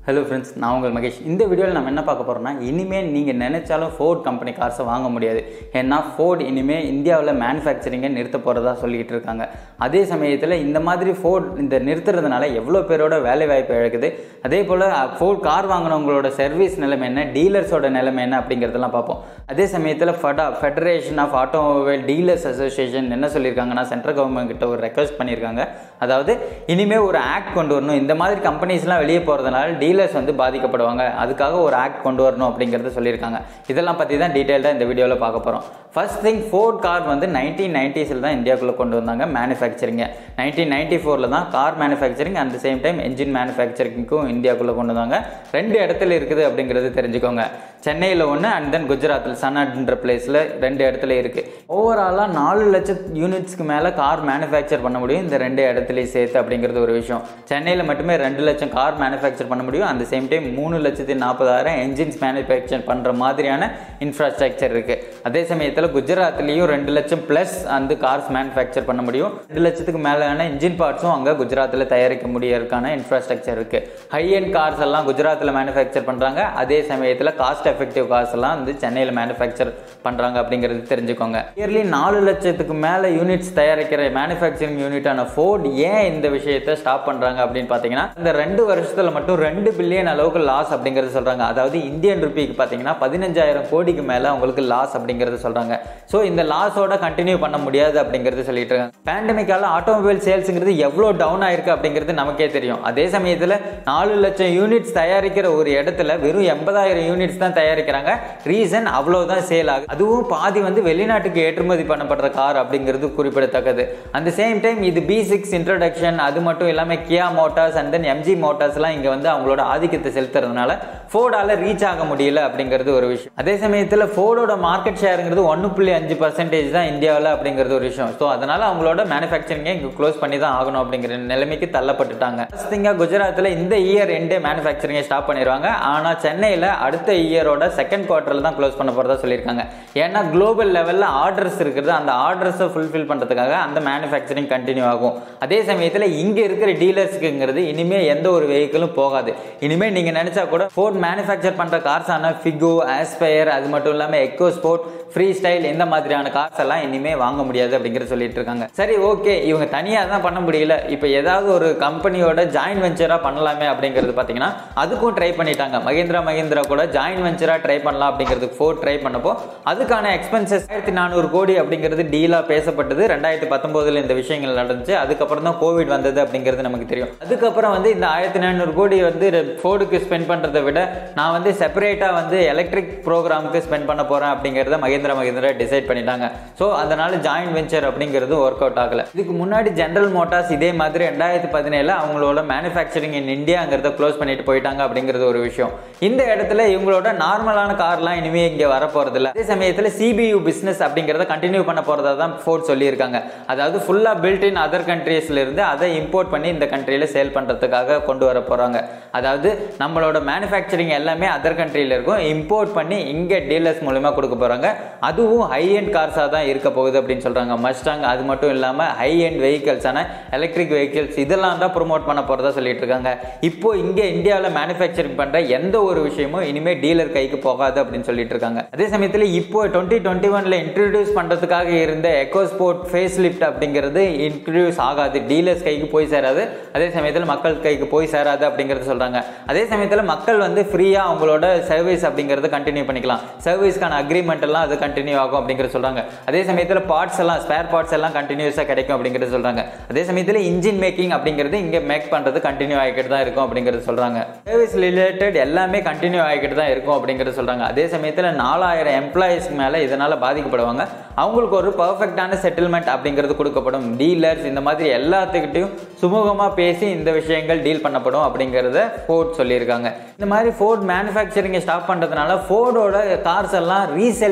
hello friends நான் உங்கள் மகேஷ் இந்த வீடியோவில் நம்ம என்ன பார்க்க போகிறோம்னா இனிமேல் நீங்கள் நினைச்சாலும் ஃபோர்ட் கம்பெனி கார்ஸை வாங்க முடியாது ஏன்னா ஃபோர்ட் இனிமேல் இந்தியாவில் மேனுஃபேக்சரிங்கை நிறுத்த போகிறதா சொல்லிக்கிட்டு இருக்காங்க அதே சமயத்தில் இந்த மாதிரி ஃபோர்ட் இந்த நிறுத்துறதுனால எவ்வளோ பேரோட வேலை வாய்ப்பு இழக்குது அதே போல் ஃபோர்ட் கார் வாங்கினவங்களோட சர்வீஸ் நிலைமை என்ன டீலர்ஸோட நிலைமை என்ன அப்படிங்கிறதெல்லாம் பார்ப்போம் அதே சமயத்தில் FADA Federation of Automobile Dealers Association என்ன சொல்லியிருக்காங்கன்னா சென்ட்ரல் கவர்மெண்ட் கிட்ட ஒரு ரெக்வஸ்ட் பண்ணியிருக்காங்க அதாவது இனிமேல் ஒரு ஆக்ட் கொண்டு வரணும் இந்த மாதிரி கம்பெனிஸ்லாம் வெளியே போகிறதுனால டீலர்ஸ் வந்து பாதிக்கப்படுவாங்க அதுக்காக ஒரு ஆக்ட் கொண்டு வரணும் அப்படிங்கிறத சொல்லியிருக்காங்க இதெல்லாம் பற்றி தான் டீட்டெயில்டாக இந்த வீடியோவில் பார்க்க போகிறோம் ஃபர்ஸ்ட் திங் ஃபோர்ட் கார் வந்து நைன்டீன் நைன்டிஸில் தான் இந்தியாவுக்குள்ளே கொண்டு வந்தாங்க மேனுஃபேக்சரிங்கை நைன்டீன் நைன்டி ஃபோரில் தான் car manufacturing at same time engine மேனுஃபேக்சரிங்க்கும் இந்தியாவுக்குள்ளே கொண்டு வந்தாங்க ரெண்டு இடத்துல இருக்குது அப்படிங்கிறது தெரிஞ்சுக்கோங்க சென்னையில் ஒன்று அண்ட் தென் குஜராத்தில் சனாட்ன்ற பிளேஸில் ரெண்டு இடத்துல இருக்குது ஓவராலாக நாலு லட்சம் யூனிட்ஸ்க்கு மேலே கார் மேனுஃபேக்சர் பண்ண முடியும் இந்த ரெண்டு இடத்துலையும் சேர்த்து அப்படிங்கிறது ஒரு விஷயம் சென்னையில் மட்டுமே ரெண்டு லட்சம் கார் மேனுஃபேக்சர் பண்ண முடியும் அந்த சேம் டைம் மூணு லட்சத்தி நாற்பதாயிரம் என்ஜின்ஸ் மேனுஃபேக்சர் பண்ணுற மாதிரியான இன்ஃப்ராஸ்ட்ரக்சர் இருக்குது அதே சமயத்தில் குஜராத்லேயும் ரெண்டு லட்சம் ப்ளஸ் அந்த கார்ஸ் மேனுஃபேக்சர் பண்ண முடியும் ரெண்டு லட்சத்துக்கு மேலான இன்ஜின் பார்ட்ஸும் அங்கே குஜராத்தில் தயாரிக்க முடியறதுக்கான இன்ஃப்ராஸ்ட்ரக்சர் இருக்குது ஹை எண்ட் கார்ஸ் எல்லாம் குஜராத்தில் மேனுஃபேக்சர் பண்ணுறாங்க அதே சமயத்தில் காஸ்ட் எஃபெக்டிவ் கார்ஸ் எல்லாம் வந்து சென்னையில் மேனுஃபேக்சர் பண்ணுறாங்க அப்படிங்கிறது தெரிஞ்சுக்கோங்க இயர்லி நாலு லட்சத்துக்கு மேலே யூனிட்ஸ் தயாரிக்கிற மேனுஃபேக்சரிங் யூனிட்டான ஃபோர்ட் ஏன் இந்த விஷயத்தை ஸ்டாப் பண்ணுறாங்க அப்படின்னு பார்த்தீங்கன்னா இந்த ரெண்டு வருஷத்தில் மட்டும் ரெண்டு பில்லியன் அளவுக்கு லாஸ் அப்படிங்கிறது சொல்கிறாங்க அதாவது இந்தியன் ருபிக்கு பார்த்தீங்கன்னா பதினஞ்சாயிரம் கோடிக்கு மேலே அவங்களுக்கு லாஸ் அப்படிங்கிறது சொல்கிறாங்க ஸோ இந்த லாஸோட கண்டினியூ பண்ண முடியாது அப்படிங்கிறது சொல்லிட்டு இருக்காங்க பேண்டமிக்கால ஆட்டோமொபைல் சேல்ஸுங்கிறது எவ்வளோ டவுன் ஆயிருக்கு அப்படிங்கிறது நமக்கே தெரியும் அதே சமயத்தில் நாலு லட்சம் யூனிட்ஸ் தயாரிக்கிற ஒரு இடத்துல வெறும் எண்பதாயிரம் யூனிட்ஸ் தான் தயாரிக்கிறாங்க ரீசன் அவ்வளோதான் சேல் ஆகுது அதுவும் பாதி வந்து வெளிநாட்டுக்கு ஏற்றுமதி பண்ணப்படுற கார் அப்படிங்கிறது குறிப்பிடத்தக்கது அந்த சேம் டைம் இது பி சிக்ஸ் இன்ட்ரடக்ஷன் அது மட்டும் இல்லாமல் Kia Motors and then MG மோட்டார்ஸ்லாம் இங்கே வந்து அவங்களோட ஆதிக்கத்தை செலுத்துறதுனால ஃபோர்டால் ரீச் ஆக முடியல அப்படிங்கிறது ஒரு விஷயம் அதே சமயத்தில் ஃபோர்டோட மார்க்கெட் ஷேருங்கிறது ஒன்று புள்ளி அஞ்சு பர்சன்டேஜ் தான் இந்தியாவில் அப்படிங்கிறது ஒரு விஷயம் ஸோ அதனால் அவங்களோட மேனுஃபேக்சரிங்கை இங்கே க்ளோஸ் பண்ணி தான் ஆகணும் அப்படிங்கிற நிலைமைக்கு தள்ளப்பட்டுட்டாங்க ஃபர்ஸ்ட் திங்காக குஜராத்தில் இந்த இயர் எண்டே மேனுஃபேக்சரிங்கை ஸ்டாப் பண்ணிடுவாங்க ஆனால் சென்னையில் அடுத்த இயரோட செகண்ட் குவார்ட்டரில் தான் க்ளோஸ் பண்ண போகிறதா சொல்லியிருக்காங்க ஏன்னா குளோபல் லெவலில் ஆர்டர்ஸ் இருக்குது அந்த ஆர்டர்ஸை ஃபுல்ஃபில் பண்ணுறதுக்காக அந்த மேனுஃபேக்சரிங் கண்டினியூ ஆகும் அதே சமயத்தில் இங்கே இருக்கிற டீலர்ஸுக்குங்கிறது இனிமேல் எந்த ஒரு வெஹிக்கிளும் போகாது இனிமேல் நீங்கள் நினச்சா கூட ஃபோர்ட் மேனுஃபேக்சர் பண்ணுற கார்ஸான ஃபிகோ ஆஸ்பயர் அது மட்டும் இல்லாமல் எக்கோ ஸ்போர்ட் ஃப்ரீ ஸ்டைல் இந்த மாதிரியான கார்ஸ் எல்லாம் இனிமேல் வாங்க முடியாது அப்படிங்கிறத சொல்லிட்டு இருக்காங்க சரி ஓகே இவங்க தனியாக தான் பண்ண முடியல இப்போ ஏதாவது ஒரு கம்பெனியோட ஜாயின் வெஞ்சராக பண்ணலாமே அப்படிங்கிறது பார்த்தீங்கன்னா அதுக்கும் ட்ரை பண்ணிட்டாங்க மகேந்திரா மகேந்திரா கூட ஜாயின் வெஞ்சராக ட்ரை பண்ணலாம் அப்படிங்கிறதுக்கு ஃபோர் ட்ரை பண்ணப்போ அதுக்கான எக்ஸ்பென்சஸ் ஆயிரத்தி நானூறு கோடி அப்படிங்கிறது டீலாக பேசப்பட்டது ரெண்டாயிரத்தி பத்தொம்போதில் இந்த விஷயங்கள் நடந்துச்சு அதுக்கப்புறம் தான் கோவிட் வந்தது அப்படிங்கிறது நமக்கு தெரியும் அதுக்கப்புறம் வந்து இந்த ஆயிரத்தி நானூறு கோடி வந்து ஃபோர்டுக்கு ஸ்பெண்ட் பண்ணுறதை விட நான் வந்து செப்பரேட்டாக வந்து எலக்ட்ரிக் ப்ரோக்ராமுக்கு ஸ்பெண்ட் பண்ண போகிறேன் அப்படிங்கிறத மகேந்திரா மகேந்திரா டிசைட் பண்ணிட்டாங்க ஸோ அதனால ஜாயின் வெஞ்சர் அப்படிங்கிறது ஒர்க் அவுட் ஆகல இதுக்கு முன்னாடி ஜென்ரல் மோட்டார்ஸ் இதே மாதிரி ரெண்டாயிரத்தி பதினேழு அவங்களோட மேனுஃபேக்சரிங் இன் இந்தியாங்கிறத க்ளோஸ் பண்ணிட்டு போயிட்டாங்க அப்படிங்கிறது ஒரு விஷயம் இந்த இடத்துல இவங்களோட நார்மலான கார்லாம் இனிமே இங்கே வர போறதில்ல அதே சமயத்தில் சிபியு பிஸ்னஸ் அப்படிங்கிறத கண்டினியூ பண்ண போறதா தான் ஃபோர்ட் சொல்லியிருக்காங்க அதாவது ஃபுல்லாக பில்ட் இன் அதர் கண்ட்ரீஸ்ல இருந்து அதை இம்போர்ட் பண்ணி இந்த கண்ட்ரியில் சேல் பண்ணுறதுக்காக கொண்டு வர போகிறாங்க அதாவது நம்மளோட மேனுஃபேக்சரிங் எல்லாமே அதர் கண்ட்ரியில் இருக்கும் இம்போர்ட் பண்ணி இங்கே டீலர்ஸ் மூலமா கொடுக்க போகிறாங்க அதுவும் ஹை எண்ட் கார்ஸாக தான் இருக்க போகுது அப்படின்னு சொல்கிறாங்க மஸ்டாங் அது மட்டும் இல்லாமல் ஹை எண்ட் வெஹிக்கல்ஸான எலக்ட்ரிக் வெஹிக்கிள்ஸ் இதெல்லாம் தான் ப்ரொமோட் பண்ண போகிறதா சொல்லிட்டு இருக்காங்க இப்போ இங்கே இந்தியாவில் மேனுஃபேக்சரிங் பண்ணுற எந்த ஒரு விஷயமும் இனிமேல் டீலர் கைக்கு போகாது அப்படின்னு சொல்லிட்டு இருக்காங்க அதே சமயத்தில் இப்போ டுவெண்ட்டி டுவெண்ட்டி ஒன்ல இன்ட்ரடியூஸ் பண்ணுறதுக்காக இருந்த எக்கோ ஸ்போர்ட் ஃபேஸ் லிஃப்ட் அப்படிங்கிறது இன்ட்ரடியூஸ் ஆகாது டீலர்ஸ் கைக்கு போய் சேராது அதே சமயத்தில் மக்கள் கைக்கு போய் சேராது அப்படிங்கிறது சொல்கிறாங்க அதே சமயத்தில் மக்கள் வந்து ஃப்ரீயாக அவங்களோட சர்வீஸ் அப்படிங்கிறத கண்டினியூ பண்ணிக்கலாம் சர்வீஸ்க்கான அக்ரிமெண்ட் எல்லாம் அது கண்டினியூ ஆகும் அப்படிங்கிறது சொல்கிறாங்க அதே சமயத்தில் பார்ட்ஸ் எல்லாம் ஸ்பேர் பார்ட்ஸ் எல்லாம் கண்டினியூஸாக கிடைக்கும் அப்படிங்கிறது சொல்கிறாங்க அதே சமயத்தில் இன்ஜின் மேக்கிங் அப்படிங்கிறது இங்கே மேக் பண்ணுறது கண்டினியூ ஆகிக்கிட்டு தான் இருக்கும் அப்படிங்கிறது சொல்கிறாங்க சர்வீஸ் ரிலேட்டட் எல்லாமே கண்டினியூ ஆகிக்கிட்டு தான் இருக்கும் அப்படிங்கிறது சொல்கிறாங்க அதே சமயத்தில் நாலாயிரம் எம்ப்ளாயிஸ்க்கு மேலே இதனால் பாதிக்கப்படுவாங்க அவங்களுக்கு ஒரு பர்ஃபெக்டான செட்டில்மெண்ட் அப்படிங்கிறது கொடுக்கப்படும் டீலர்ஸ் இந்த மாதிரி எல்லாத்துக்கிட்டையும் சுமூகமாக பேசி இந்த விஷயங்கள் டீல் பண்ணப்படும் அப்படிங்கிறத ஃபோர்ட் சொல்லியிருக்காங்க இந்த மாதிரி ஃபோர்ட் மேனுஃபேக்சரிங்கை ஸ்டாப் பண்ணுறதுனால ஃபோர்டோட கார்ஸ் எல்லாம் ரீசெல்லிங் வேல்யூ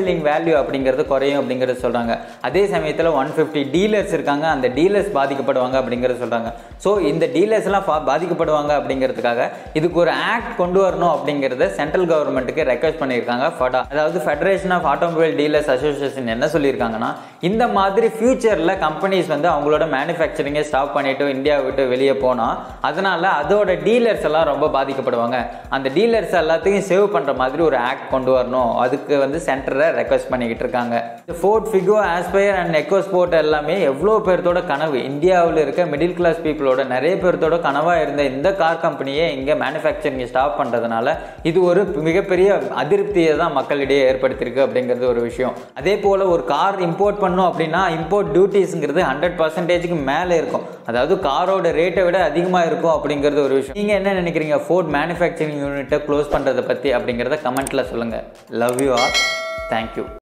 வேல்யூ அப்படிங்கிறது குறையும் அப்படிங்கிறது சொல்கிறாங்க அதே சமயத்தில் ஒன் ஃபிஃப்டி டீலர்ஸ் இருக்காங்க அந்த டீலர்ஸ் பாதிக்கப்படுவாங்க அப்படிங்கிறது சொல்கிறாங்க ஸோ இந்த டீலர்ஸ்லாம் பா பாதிக்கப்படுவாங்க அப்படிங்கிறதுக்காக இதுக்கு ஒரு ஆக்ட் கொண்டு வரணும் அப்படிங்கிறத சென்ட்ரல் கவர்மெண்ட்டுக்கு ரெக்வஸ்ட் பண்ணியிருக்காங்க ஃபடா அதாவது Federation of Automobile Dealers Association என்ன சொல்லியிருக்காங்கன்னா இந்த மாதிரி ஃபியூச்சரில் கம்பெனிஸ் வந்து அவங்களோட மேனுஃபேக்சரிங்கை ஸ்டாப் பண்ணிட்டு இந்தியா விட்டு வெளியே போனால் அதனால அதோட டீலர்ஸ் எல்லாம் ரொம்ப பாதிக்கப்படுவாங்க அந்த டீலர்ஸ் எல்லாத்தையும் சேவ் பண்ணுற மாதிரி ஒரு ஆக்ட் கொண்டு வரணும் அதுக்கு வந்து சென்டரை ரெக்வஸ்ட் பண்ணிக்கிட்டு இருக்காங்க Ford Figo Aspire and EcoSport எல்லாமே எவ்வளோ பேர்த்தோட கனவு இந்தியாவில் இருக்க மிடில் கிளாஸ் பீப்புளோட நிறைய பேர்த்தோட கனவாக இருந்த இந்த கார் கம்பெனியை இங்கே மேனுஃபேக்சரிங் ஸ்டாப் பண்ணுறதுனால இது ஒரு மிகப்பெரிய அதிருப்தியை தான் மக்களிடையே ஏற்படுத்தியிருக்கு அப்படிங்கிறது ஒரு விஷயம் அதே போல் ஒரு கார் இம்போர்ட் பண்ணோம் அப்படின்னா இம்போர்ட் டியூட்டிஸ்ங்கிறது ஹண்ட்ரட் பர்சன்டேஜுக்கு மேலே இருக்கும் அதாவது காரோட ரேட்டை விட அதிகமாக இருக்கும் அப்படிங்கிறது ஒரு விஷயம் நீங்கள் என்ன நினைக்கிறீங்க ஃபோர்ட் மேனுஃபேக்சரிங் யூனிட்டை க்ளோஸ் பண்ணுறதை பற்றி அப்படிங்கிறத கமெண்ட்டில் சொல்லுங்கள் லவ் யூ ஆர் தேங்க்யூ